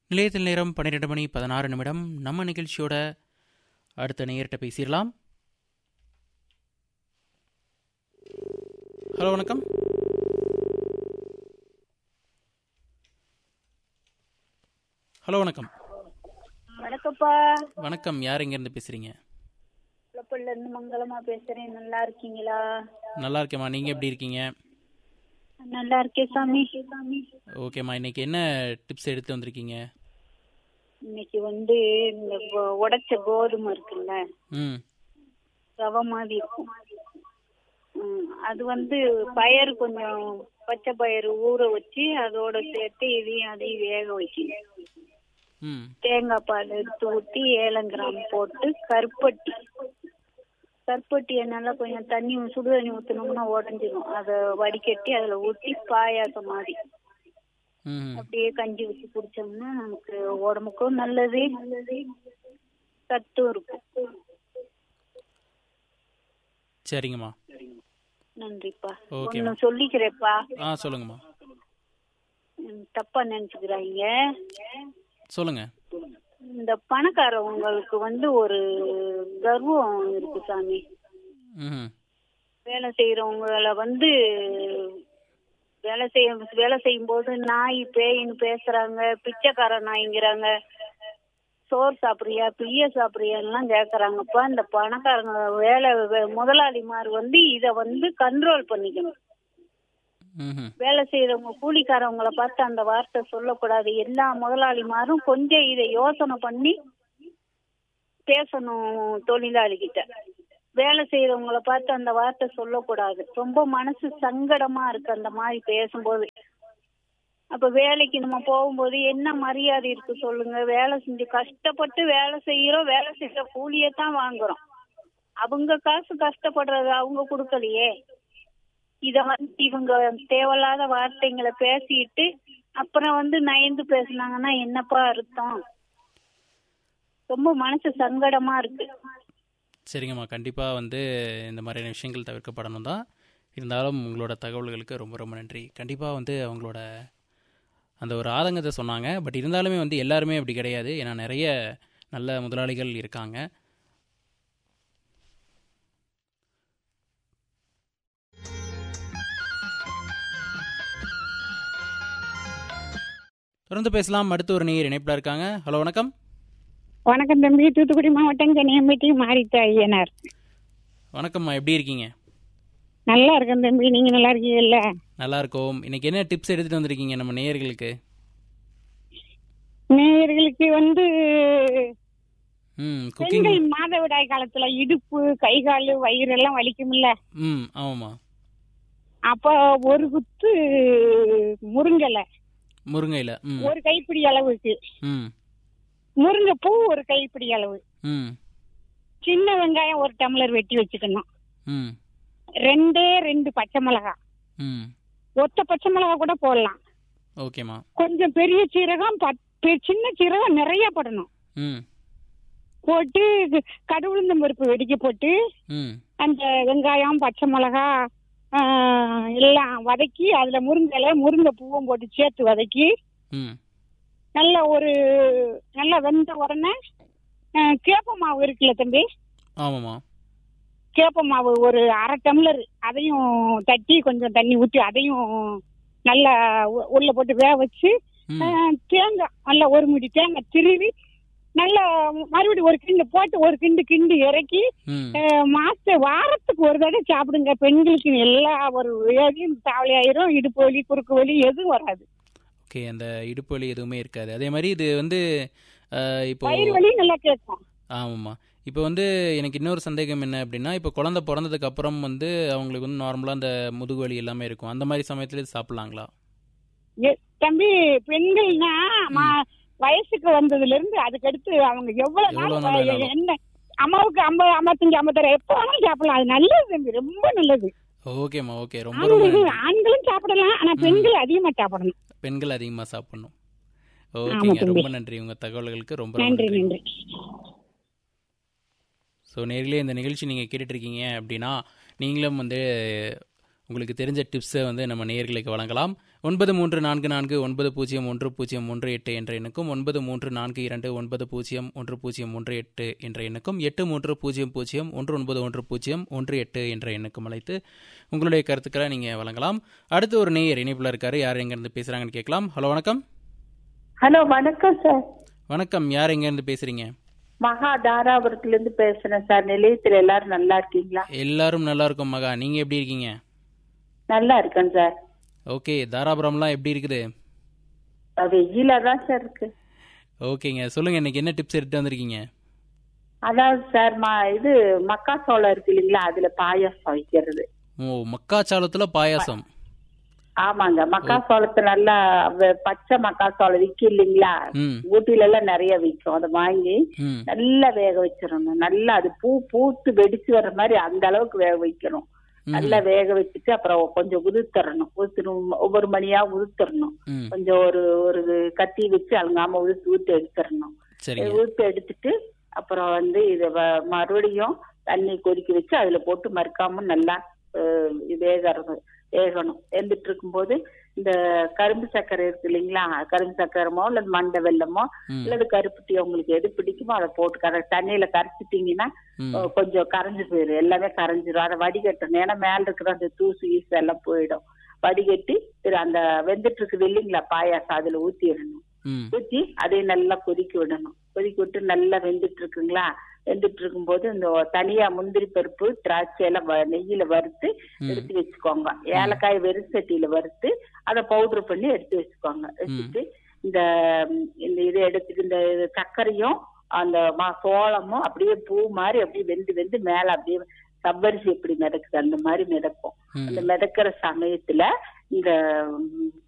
நிலையத்தில் நேரம் பன்னிரெண்டு மணி பதினாறு நிமிடம் நம்ம நிகழ்ச்சியோட அடுத்த நேயர்கிட்ட பேசிடலாம் ஹலோ வணக்கம் ஹலோ வணக்கம் வணக்கம்ப்பா வணக்கம் யார் எங்கேருந்து பேசுகிறீங்க குளப்பல்ல இருந்து மங்களமா பேசுறேன் நல்லா இருக்கீங்களா நல்லா இருக்கேம்மா நீங்கள் எப்படி இருக்கீங்க நல்லா இருக்கேன் சாமி சாமி ஓகேம்மா இன்னைக்கு என்ன டிப்ஸ் எடுத்து வந்திருக்கீங்க இன்னைக்கு வந்து இந்த கோ- உடைச்ச கோதுமை இருக்குல்ல ம் ரவை மாதிரி இருக்கும் ம், அது வந்து பயறு கொஞ்சம் பச்சை பயிறு ஊற வச்சு அதோட சேர்த்து இதையும் அதையும் வேக வைக்கணும் ம் தேங்காய் பால் எடுத்து ஊற்றி ஏலம் கிராம் போட்டு கருப்பட்டி கருப்பட்டியை நல்லா கொஞ்சம் தண்ணி சுடு தண்ணி ஊற்றினோம்னா உடஞ்சிரும் அதை வடிகட்டி அதில் ஊற்றி பாயாசம் மாதிரி ம் அப்படியே கஞ்சி வச்சு குடிச்சோம்னா நமக்கு உடம்புக்கும் நல்லது சத்தும் இருக்கும் சரிங்கம்மா நன்றிப்பா ஓகேம்மா. ஒன்னு சொல்லிக்கிறேப்பா ஆ சொல்லுங்கம்மா ம், தப்பா நினைச்சுக்கிறாங்க சொல்லுங்கள் இந்த பணக்காரவங்களுக்கு வந்து ஒரு கர்வம் இருக்கு சாமி ம் வேலை செய்யறவங்கள வந்து வேலை செய்ய வேலை செய்யும் போது நாய் பேயின்னு பேசுறாங்க பிச்சைக்கார நாய்ங்கிறாங்க சோறு சாப்பிடுறியா பிய்ய சாப்பிடுறியான்லாம் கேக்குறாங்கப்பா இந்த பணக்காரங்க வேலை வே- முதலாளிமார் வந்து இத வந்து கண்ட்ரோல் பண்ணிக்கணும் ம் வேலை செய்யறவங்க கூலிக்காரவங்கள பார்த்து அந்த வார்த்தை சொல்லக்கூடாது எல்லா முதலாளிமாரும் கொஞ்சம் இதை யோசனை பண்ணி பேசணும் தொழிலாளி கிட்ட வேலை செய்யறவங்கள பார்த்து அந்த வார்த்தை சொல்லக்கூடாது ரொம்ப மனசு சங்கடமா இருக்கு அந்த மாதிரி பேசும்போது அப்ப வேலைக்கு நம்ம போகும்போது என்ன மரியாதை இருக்கு சொல்லுங்க வேலை செஞ்சு கஷ்டப்பட்டு வேலை செய்யறோம் வேலை செய்யற கூலியை தான் வாங்குறோம் அவங்க காசு கஷ்டப்படுறது அவங்க கொடுக்கலையே இத வந்து இவங்க தேவையில்லாத வார்த்தைங்களை பேசிட்டு அப்புறம் வந்து நயந்து பேசுனாங்கன்னா என்னப்பா அர்த்தம் ரொம்ப மனசு சங்கடமா இருக்கு சரிங்கம்மா கண்டிப்பாக வந்து இந்த மாதிரியான விஷயங்கள் தவிர்க்கப்படணும் தான் இருந்தாலும் உங்களோட தகவல்களுக்கு ரொம்ப ரொம்ப நன்றி கண்டிப்பாக வந்து அவங்களோட அந்த ஒரு ஆதங்கத்தை சொன்னாங்க பட் இருந்தாலுமே வந்து எல்லாருமே அப்படி கிடையாது ஏன்னா நிறைய நல்ல முதலாளிகள் இருக்காங்க தொடர்ந்து பேசலாம் அடுத்து ஒரு நேயர் இணைப்பில் இருக்காங்க ஹலோ வணக்கம் வணக்கம் தம்பி தூத்துக்குடி மாவட்டம் கன்னியாம்பட்டி மாரித்த ஐயனார் வணக்கம்மா எப்படி இருக்கீங்க நல்லா இருக்கேன் தம்பி நீங்க நல்லா இருக்கீங்கல்ல நல்லா இருக்கோம் இன்னைக்கு என்ன டிப்ஸ் எடுத்துட்டு வந்திருக்கீங்க நம்ம நேயர்களுக்கு நேயர்களுக்கு வந்து ம் குக்கிங் பெண்கள் மாதவிடாய் காலத்துல இடுப்பு கை கால் வயிறு எல்லாம் வலிக்கும்ல ம் ஆமாம்மா அப்ப ஒரு குத்து முருங்கலை முருங்கையில் ம் ஒரு கைப்பிடி அளவுக்கு ம் முருங்கை பூ ஒரு கைப்பிடி அளவு ம் சின்ன வெங்காயம் ஒரு டம்ளர் வெட்டி வச்சுக்கணும் ம் ரெண்டே ரெண்டு பச்சை மிளகாய் ம் ஒத்த பச்சை மிளகாய் கூட போடலாம் ஓகேம்மா கொஞ்சம் பெரிய சீரகம் பத்- பெ- சின்ன சீரகம் நிறைய போடணும் ம் போட்டு கடுவுளுந்தம் பருப்பு வெடிக்க போட்டு ம் அந்த வெங்காயம் பச்சை மிளகா ஆ, எல்லாம் வதக்கி அதுல முருங்கலை முருங்கை பூவும் போட்டு சேர்த்து வதக்கி ம் நல்ல ஒரு நல்லா வெந்த உடனே ஆ, கேப்ப மாவு இருக்குல்ல தம்பி ஆமாம்மா கேப்ப மாவு ஒரு அரை டம்ளர் அதையும் தட்டி கொஞ்சம் தண்ணி ஊற்றி அதையும் நல்லா உ- உள்ள போட்டு வேக வச்சு ம் ஆ, தேங்காய் நல்லா ஒரு முடி தேங்காய் திருவி நல்லா மறுபடியும் ஒரு கிண்டு போட்டு ஒரு கிண்டு கிண்டு இறக்கி ம் அஹ் மாச வாரத்துக்கு ஒரு தடவை சாப்பிடுங்க பெண்களுக்கு எல்லா ஒரு வியாதியும் தாவலியாயிரும் இடுப்பு வலி குறுக்கு வலி எதுவும் வராது ஓகே அந்த இடுப்பு வலி எதுவுமே இருக்காது அதே மாதிரி இது வந்து அஹ், இப்போ வயிறு வலி நல்லா கேட்கும் ஆமாம்மா இப்போ வந்து எனக்கு இன்னொரு சந்தேகம் என்ன அப்படின்னா இப்போ குழந்தை பிறந்ததுக்கு அப்புறம் வந்து அவங்களுக்கு வந்து நார்மலாக அந்த முதுகு வலி எல்லாமே இருக்கும் அந்த மாதிரி சமயத்துல இது சாப்பிட்லாங்களா எ- தம்பி பெண்கள்னா மா- வயசுக்கு வந்ததுல இருந்து அதுக்கடுத்து அவங்க எவ்வளவு எவ்வளவு நாள் நாள் வ- வேணாலும். என்ன அம்மாவுக்கு ஐம்பது ஐம்பத்தஞ்சு ஐம்பத்தாறு எப்போ வேணாலும் சாப்பிடலாம் அது நல்லது தம்பி ரொம்ப நல்லது ஓகேம்மா ஓகே ரொம்ப ரொம்ப ஆண்களும் நன்றி ஆண்களும் சாப்பிடலாம் ஆனா பெண்கள் அதிகமா சாப்பிடணும் பெண்கள் அதிகமாக சாப்பிடணும் ஆமா ஓகேங்க தம்பி. ரொம்ப நன்றி உங்கள் தகவல்களுக்கு ரொம்ப ரொம்ப நன்றி நன்றி நன்றி ஸோ நேரிலே இந்த நிகழ்ச்சி நீங்கள் கேட்டுட்ருக்கீங்க அப்படின்னா நீங்களும் வந்து உங்களுக்கு தெரிஞ்ச டிப்ஸை வந்து நம்ம நேயர்களுக்கு வழங்கலாம் ஒன்பது மூன்று நான்கு நான்கு ஒன்பது பூஜ்ஜியம் ஒன்று பூஜ்ஜியம் ஒன்று எட்டு என்ற எண்ணுக்கும் ஒன்பது மூன்று நான்கு இரண்டு ஒன்பது பூஜ்ஜியம் ஒன்று பூஜ்ஜியம் ஒன்று எட்டு என்ற எண்ணுக்கும் எட்டு மூன்று பூஜ்ஜியம் பூஜ்ஜியம் ஒன்று ஒன்பது ஒன்று பூஜ்ஜியம் ஒன்று எட்டு என்ற எண்ணுக்கும் அழைத்து உங்களுடைய கருத்துக்களை நீங்கள் வழங்கலாம் அடுத்து ஒரு நேயர் இணைப்பில் இருக்காரு யார் எங்கேருந்து பேசுகிறாங்கன்னு கேட்கலாம் ஹலோ வணக்கம் ஹலோ வணக்கம் சார் வணக்கம் யார் எங்கேருந்து பேசுகிறீங்க மகா தாராபுரத்துல இருந்து பேசுறேன் சார் நிலையத்துல எல்லாரும் நல்லா இருக்கீங்களா எல்லாரும் நல்லா இருக்கும் மகா நீங்கள் எப்படி இருக்கீங்க நல்லா இருக்கேன் சார் ஓகே தாராபுரம்லாம் எப்படி இருக்குது வெயிலா தான் சார் இருக்கு ஓகேங்க சொல்லுங்கள் இன்னைக்கு என்ன டிப்ஸ் எடுத்து வந்திருக்கீங்க அதாவது சார் ம இது மக்காச்சோளம் இருக்கு இல்லைங்களா அதுல பாயாசம் வைக்கிறது ஓ மக்காச்சாளத்தில் பாயாசம் ஆமாங்க மக்காச்சோளத்தை நல்லா வ- பச்சை மக்காச்சோளம் விக்கி இல்லைங்களா ம் ஊட்டில எல்லாம் நிறைய விற்கும் அதை வாங்கி ம் நல்லா வேக வச்சிடணும் நல்லா அது பூ பூத்து வெடிச்சு வர்ற மாதிரி அந்த அளவுக்கு வேக வைக்கணும் நல்லா வேக வச்சுட்டு அப்புறம் கொஞ்சம் உதுத்தரணும் உதுத்தணும் ஒவ்வொரு மணியா உதுத்தரணும் ம் கொஞ்சம் ஒரு ஒரு கத்தி வச்சு அலங்காம உதுத்து ஊத்து எடுத்துடணும் சரிங்க ஊத்து எடுத்துட்டு அப்புறம் வந்து இத வ- மறுபடியும் தண்ணி கொதிக்க வச்சு அதுல போட்டு மறுக்காம நல்லா அஹ், வேகறது வேகணும் வெந்துட்டு இருக்கும்போது இந்த கரும்பு சர்க்கரை இருக்கு இல்லைங்களா கரும்பு சர்க்கரமோ அல்லது மண்டை வெல்லமோ ம் அல்லது கருப்பட்டி உங்களுக்கு எது பிடிக்குமோ அதை போட்டு கர தண்ணியில கரைச்சிட்டீங்கன்னா ம் அஹ், கொஞ்சம் கரைஞ்சு போயிடும் எல்லாமே கரைஞ்சிரும் அதை வடிகட்டணும் ஏன்னா மேல இருக்கிற அந்த தூசு ஈசு எல்லாம் போயிடும் வடிகட்டி சரி அந்த வெந்துட்டு இருக்குது இல்லைங்களா பாயாசம் அதுல ஊத்திடணும் ம் ஊத்தி அதை நல்லா கொதிக்க விடணும் கொதிக்க விட்டு நல்லா வெந்துட்டு இருக்குங்களா வெந்துட்டு இருக்கும்போது இந்த தனியா முந்திரி பருப்பு திராட்சை எல்லாம் வ- நெய்யில வறுத்து ம். எடுத்து வச்சுக்கோங்க ஏலக்காய் வெறும் சட்டியில வறுத்து அதை பவுடர் பண்ணி எடுத்து வச்சுக்கோங்க வச்சுட்டு இந்த ம், இந்த இதை எடுத்துட்டு இந்த இது சர்க்கரையும் அந்த மா சோளமும் அப்படியே பூ மாதிரி அப்படியே வெந்து வெந்து மேல அப்படியே சவ்வரிசி எப்படி மிதக்குது அந்த மாதிரி மிதக்கும் ம் அந்த மிதக்கிற சமயத்துல இந்த ம்,